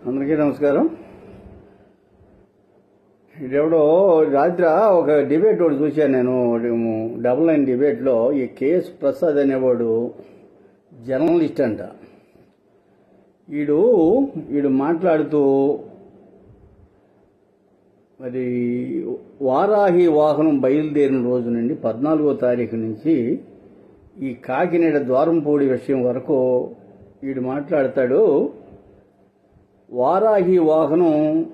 అందరికీ నమస్కారం ఇదెవడో రాత్రి ఒక డిబేట్ ఒకటి చూశాను నేను ఒకటేమో డబుల్ నైన్ డిబేట్లో ఈ కేఎస్ ప్రసాద్ అనేవాడు జర్నలిస్ట్ అంట వీడు వీడు మాట్లాడుతూ మరి వారాహి వాహనం బయలుదేరిన రోజు నుండి పద్నాలుగో తారీఖు నుంచి ఈ కాకినాడ ద్వారంపూడి విషయం వరకు వీడు మాట్లాడతాడు వారాహి వాహనం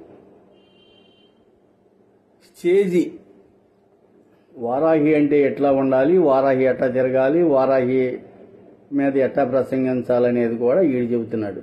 స్టేజి వారాహి అంటే ఎట్లా ఉండాలి వారాహి ఎట్లా తిరగాలి వారాహి మీద ఎట్లా ప్రసంగించాలనేది కూడా వీడు చెబుతున్నాడు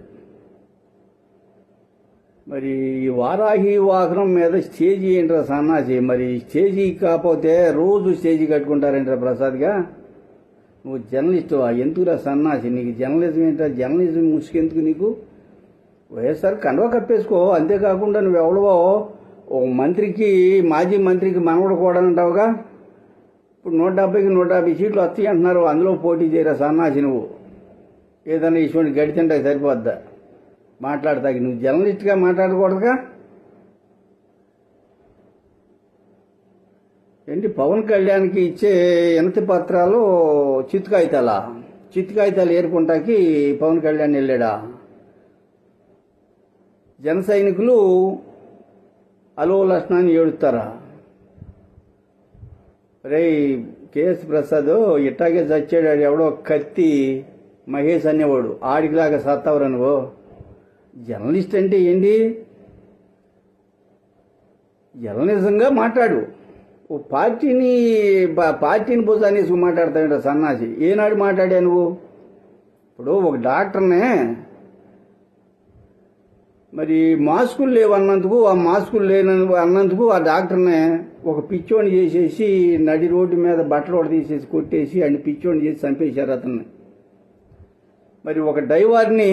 మరి ఈ వారాహి వాహనం మీద స్టేజీ ఏంట్రా సన్నాసి మరి స్టేజీ కాకపోతే రోజు స్టేజీ కట్టుకుంటారేంట్రా ప్రసాద్గా నువ్వు జర్నలిస్ట్ ఎందుకురా సన్నాసి నీకు జర్నలిజం ఏంట్రా జర్నలిజం ముసుకెందుకు నీకు వైఎస్ఆర్ కండవ కప్పేసుకో అంతేకాకుండా నువ్వు ఎవడవో ఓ మంత్రికి మాజీ మంత్రికి మనవడు కూడా అంటావుగా ఇప్పుడు నూట డెబ్బైకి నూట యాభై సీట్లు వస్తాయి అంటున్నారు అందులో పోటీ చేయరా సన్నాసి నువ్వు ఏదైనా ఇటువంటి గడిచింటే సరిపోద్దా మాట్లాడతాకి నువ్వు జర్నలిస్ట్గా మాట్లాడకూడదుగా ఏంటి పవన్ కళ్యాణ్కి ఇచ్చే ఎనతి పత్రాలు చిత్తు కాగితాలా చిత్తు కాగితాలు ఏరుకుంటాకి పవన్ కళ్యాణ్ వెళ్ళాడా జన సైనికులు అలో లక్షణాన్ని ఏడుస్తారా రే కేఎస్ ప్రసాద్ ఇట్టాగే చచ్చాడు ఆడు ఎవడో కత్తి మహేష్ అనేవాడు ఆడికిలాగా సత్తవరా నువ్వు జర్నలిస్ట్ అంటే ఏంటి జర్నలిజంగా మాట్లాడు ఓ పార్టీని పా- పార్టీని భుజానేసి మాట్లాడతాడు సన్నాసి ఏనాడు మాట్లాడా నువ్వు ఇప్పుడు ఒక డాక్టర్నే మరి మాస్కులు లేవన్నందుకు ఆ మాస్కులు లేని అన్నందుకు ఆ డాక్టర్ని ఒక పిచ్చోని చేసేసి నడి రోడ్డు మీద బట్టలు ఒకటి తీసేసి కొట్టేసి ఆయన పిచ్చోని చేసి చంపేశారు అతన్ని మరి ఒక డైవర్ని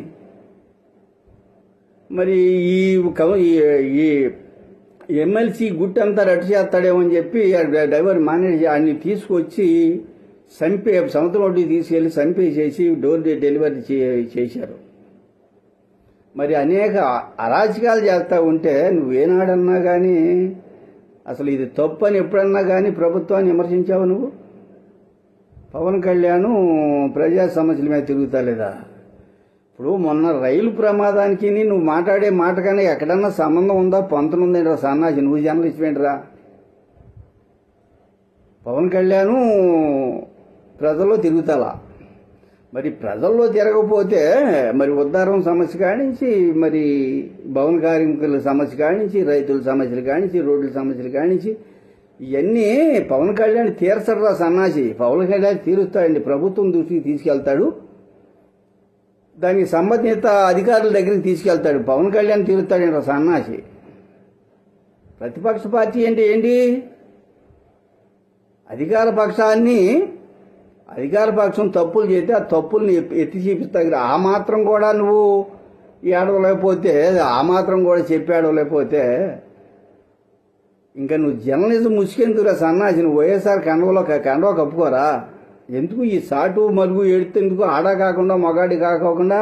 మరి ఈ కవ- ఈ- ఈ ఎమ్మెల్సీ గుట్టంతా రట్టు చేస్తాడేమో అని చెప్పి ఆ డ్రైవర్ మేనేజ్ ఆయన్ని తీసుకొచ్చి చంపే సముద్రం ఒడ్డుకి తీసుకెళ్లి చంపేసేసి డోర్ డెలివరీ చే- చేశారు మరి అనేక అరాచకాలు చేస్తా ఉంటే నువ్వేనాడన్నా కానీ అసలు ఇది తప్పు అని ఎప్పుడన్నా కానీ ప్రభుత్వాన్ని విమర్శించావు నువ్వు పవన్ కళ్యాణ్ ప్రజా సమస్యల మీద తిరుగుతా లేదా ఇప్పుడు మొన్న రైలు ప్రమాదానికి నువ్వు మాట్లాడే మాట కానీ ఎక్కడన్నా సంబంధం ఉందా పొంతనుందేంట్రా సన్నాసి నువ్వు జర్నలిస్ట్ ఏంట్రా పవన్ కళ్యాణ్ ప్రజల్లో తిరుగుతాలా మరి ప్రజల్లో తిరగకపోతే మరి ఉద్దారం సమస్య కానించి మరి భవన కార్మికుల సమస్య కానించి రైతుల సమస్యలు కానించి రోడ్ల సమస్యలు కానించి ఇవన్నీ పవన్ కళ్యాణ్ తీర్చడరా సన్నాసి పవన్ కళ్యాణ్ తీరుస్తాడండి ప్రభుత్వం దృష్టికి తీసుకెళ్తాడు దానికి సంబంధిత అధికారుల దగ్గరికి తీసుకెళ్తాడు పవన్ కళ్యాణ్ తీరుస్తాడండి సన్నాసి ప్రతిపక్ష పార్టీ అంటే ఏంటి అధికార పక్షాన్ని అధికార పక్షం తప్పులు చేస్తే ఆ తప్పుల్ని ఎత్తి- ఎత్తి చూపిస్తా ఆ మాత్రం కూడా నువ్వు ఏడవలేకపోతే ఆ మాత్రం కూడా చెప్పి ఏడవలేకపోతే ఇంకా నువ్వు జర్నలిజం ముసుకెందుకురా సన్నాసి నువ్వు వైఎస్ఆర్ కండవలో కండవ కప్పుకోరా ఎందుకు ఈ సాటు మరుగు ఎడుతెందుకు ఆడా కాకుండా మగాడి కాకోకుండా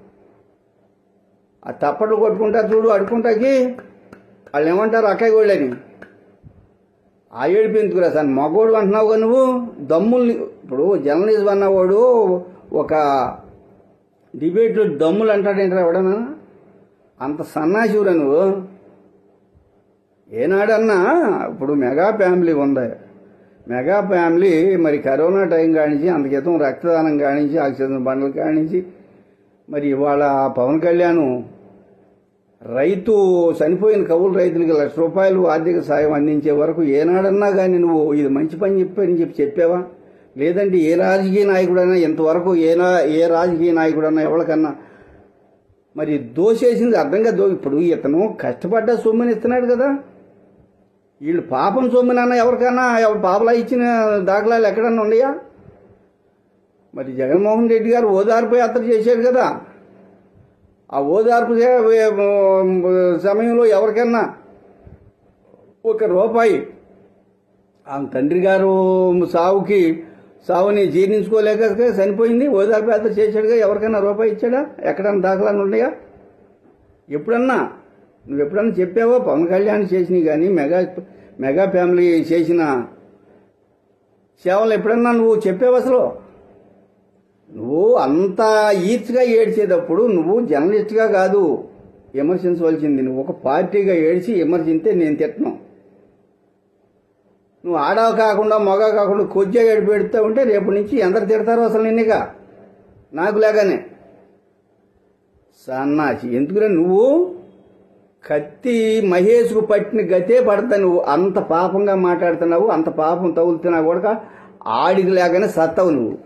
ఆ తప్పట్లు కొట్టుకుంటా చూడు అడుకుంటాకి వాళ్ళు ఏమంటారు అక్కయ్య గోళ్ళని ఆ ఏడుపు ఎందుకురా సార్ మగోడు అంటున్నావుగా నువ్వు దమ్ముల్ని ఇప్పుడు జర్నలిజం అన్నవాడు ఒక డిబేట్లో దమ్ములు అంటాడేంట్రా ఎవడన్నా అంత సన్నాశివురా నువ్వు ఏనాడన్నా ఇప్పుడు మెగా ఫ్యామిలీ ఉంది మెగా ఫ్యామిలీ మరి కరోనా టైం కానించి అంత క్రితం రక్తదానం కానించి ఆక్సిజన్ బండలు కానించి మరి ఇవాళ పవన్ కళ్యాణ్ రైతు చనిపోయిన కవులు రైతులకి లక్ష రూపాయలు ఆర్థిక సాయం అందించే వరకు ఏనాడన్నా కానీ నువ్వు ఇది మంచి పని చెప్పని చెప్పి చెప్పావా లేదంటే ఏ రాజకీయ నాయకుడైనా ఇంతవరకు ఏ నా- ఏ రాజకీయ నాయకుడన్నా ఎవరికన్నా మరి దోసేసింది అర్థంగా దో ఇప్పుడు ఇతను కష్టపడ్డ సొమ్ముని ఇస్తున్నాడు కదా వీళ్ళు పాపం సొమ్మునన్నా ఎవరికన్నా ఎవరు పాపలా ఇచ్చిన దాఖలాలు ఎక్కడన్నా ఉన్నాయా మరి జగన్మోహన్ రెడ్డి గారు ఓదార్పు యాత్ర చేశారు కదా ఆ ఓదార్పు చే- సమయంలో ఎవరికన్నా ఒక రూపాయి ఆ తండ్రి గారు సావుకి సావుని జీర్ణించుకోలేక చనిపోయింది ఓదార్పు యాత్ర చేశాడుగా ఎవరికైనా రూపాయి ఇచ్చాడా ఎక్కడన్నా దాఖలాలు ఉన్నాయా ఎప్పుడన్నా నువ్వు ఎప్పుడన్నా చెప్పావో పవన్ కళ్యాణ్ చేసినవి కానీ మెగా మెగా ఫ్యామిలీ చేసిన సేవలు ఎప్పుడన్నా నువ్వు చెప్పావు అసలు నువ్వు అంత ఈర్చిగా ఏడ్చేటప్పుడు నువ్వు జర్నలిస్ట్గా కాదు విమర్శించవలసింది నువ్వు ఒక పార్టీగా ఏడ్చి విమర్శింతే నేను తిట్టను నువ్వు ఆడవ కాకుండా మగ కాకుండా కొద్దిగా ఏడు పెడుతూ ఉంటే రేపు నుంచి ఎందరు తిడతారో అసలు నిన్నగా నాకు లేగానే సన్నాసి ఎందుకురా నువ్వు కత్తి మహేష్కు పట్టిన గతే పడతా నువ్వు అంత పాపంగా మాట్లాడుతున్నావు అంత పాపం తగులుతున్నా కూడా ఆడికి లేకనే సత్తావు నువ్వు